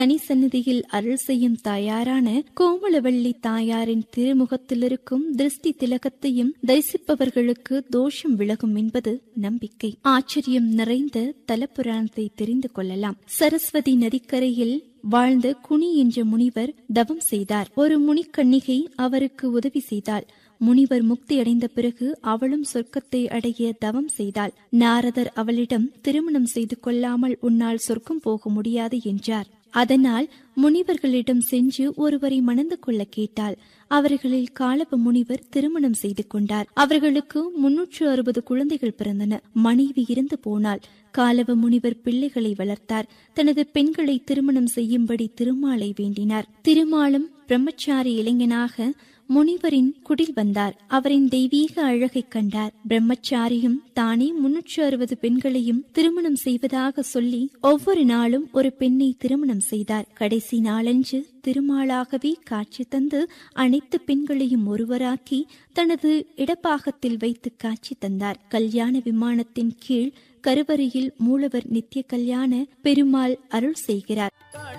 தனி சந்நிதியில் அருள் செய்யும் தாயாரான கோமலவள்ளி தாயாரின் திருமுகத்திலிருக்கும் திருஷ்டி திலகத்தையும் தரிசிப்பவர்களுக்கு தோஷம் விலகும் என்பது நம்பிக்கை ஆச்சரியம் நிறைந்த தலப்புராணத்தை தெரிந்து கொள்ளலாம் சரஸ்வதி நதிக்கரையில் வாழ்ந்த குனி என்ற முனிவர் தவம் செய்தார் ஒரு முனிக்கன்னிகை அவருக்கு உதவி செய்தாள் முனிவர் முக்தி அடைந்த பிறகு அவளும் சொர்க்கத்தை அடைய தவம் செய்தாள் நாரதர் அவளிடம் திருமணம் செய்து கொள்ளாமல் உன்னால் சொர்க்கம் போக முடியாது என்றார் அதனால் முனிவர்களிடம் சென்று ஒருவரை மணந்து கொள்ள கேட்டாள் அவர்களில் காலப முனிவர் திருமணம் செய்து கொண்டார் அவர்களுக்கு முன்னூற்று அறுபது குழந்தைகள் பிறந்தன மனைவி இறந்து போனாள் காலவ முனிவர் பிள்ளைகளை வளர்த்தார் தனது பெண்களை திருமணம் செய்யும்படி திருமாலை வேண்டினார் திருமாலும் பிரம்மச்சாரி இளைஞனாக முனிவரின் குடில் வந்தார் அவரின் தெய்வீக அழகைக் கண்டார் பிரம்மச்சாரியும் தானே முன்னூற்று அறுபது பெண்களையும் திருமணம் செய்வதாக சொல்லி ஒவ்வொரு நாளும் ஒரு பெண்ணை திருமணம் செய்தார் கடைசி நாளன்று திருமாலாகவே காட்சி தந்து அனைத்து பெண்களையும் ஒருவராக்கி தனது இடப்பாகத்தில் வைத்து காட்சி தந்தார் கல்யாண விமானத்தின் கீழ் கருவறையில் மூலவர் நித்திய கல்யாண பெருமாள் அருள் செய்கிறார்